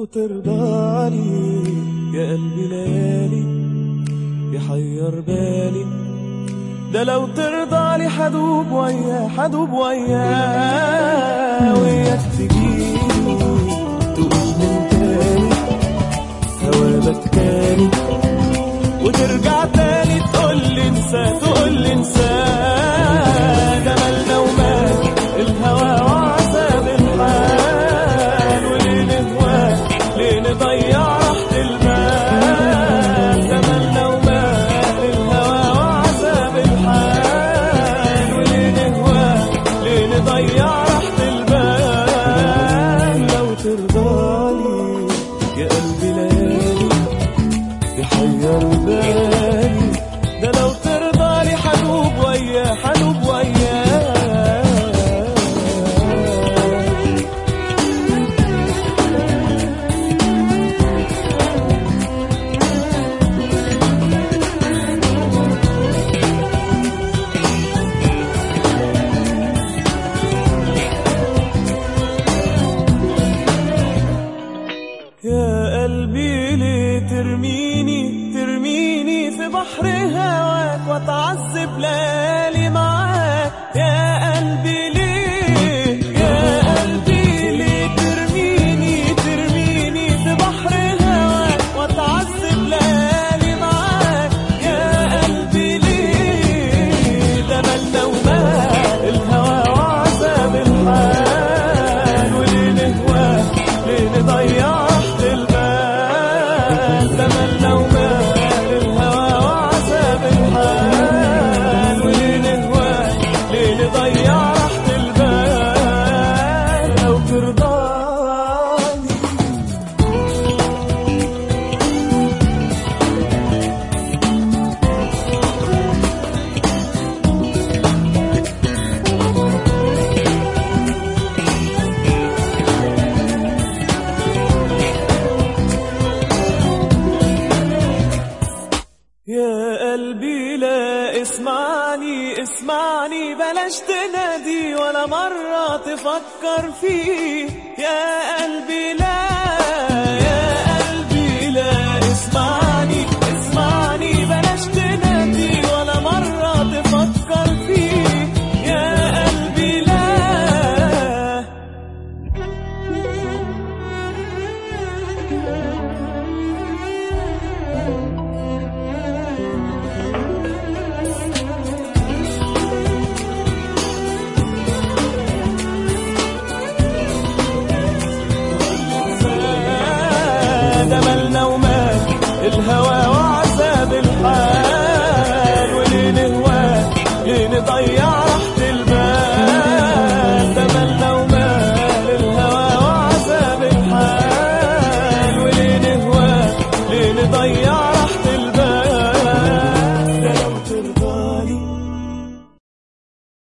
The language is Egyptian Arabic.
ترضالي يا قلبي ليالي يحير بالي ده لو ترضالي حدوب وياه حدوب وياه وياك تجيني تقول من تاني هوابك تاني وترجع تاني تقول لي انسى تقول لي انسى ده مالنا ومال الهوى وعذاب الحال وليه نهواه ليه نضيع راحة البال ده مالنا ومال الهوى وعذاب الحال وليه نهواه ليه نضيع راحة البال لو ترضالي يا قلبي ليالي يحير بالي ده لو ترضى لي حنوب وياه حنوب وياه يا قلبي ليه ترميني ترميني في بحر هواك واتعذب ليالي معاك يا قلبي ليه يا قلبي ليه ترميني ترميني في بحر هواك واتعذب ليالي معاك يا قلبي ليه ده مالنا ومال الهوى وعذاب الحال وليه نهواه ليه نضيع راحة البال ده مالنا ومال الهوى وعذاب الحال وليه نهواه ليه نضيع راحة البال لو ترضاني يا قلبي لا اسمعني اسمعني بلاش تنادي ولا مرة تفكر فيه يا قلبي لا يا قلبي لا اسمعني اسمعني بلاش تنادي ولا مرة تفكر فيه يا قلبي لا ده مالنا ومال الهوى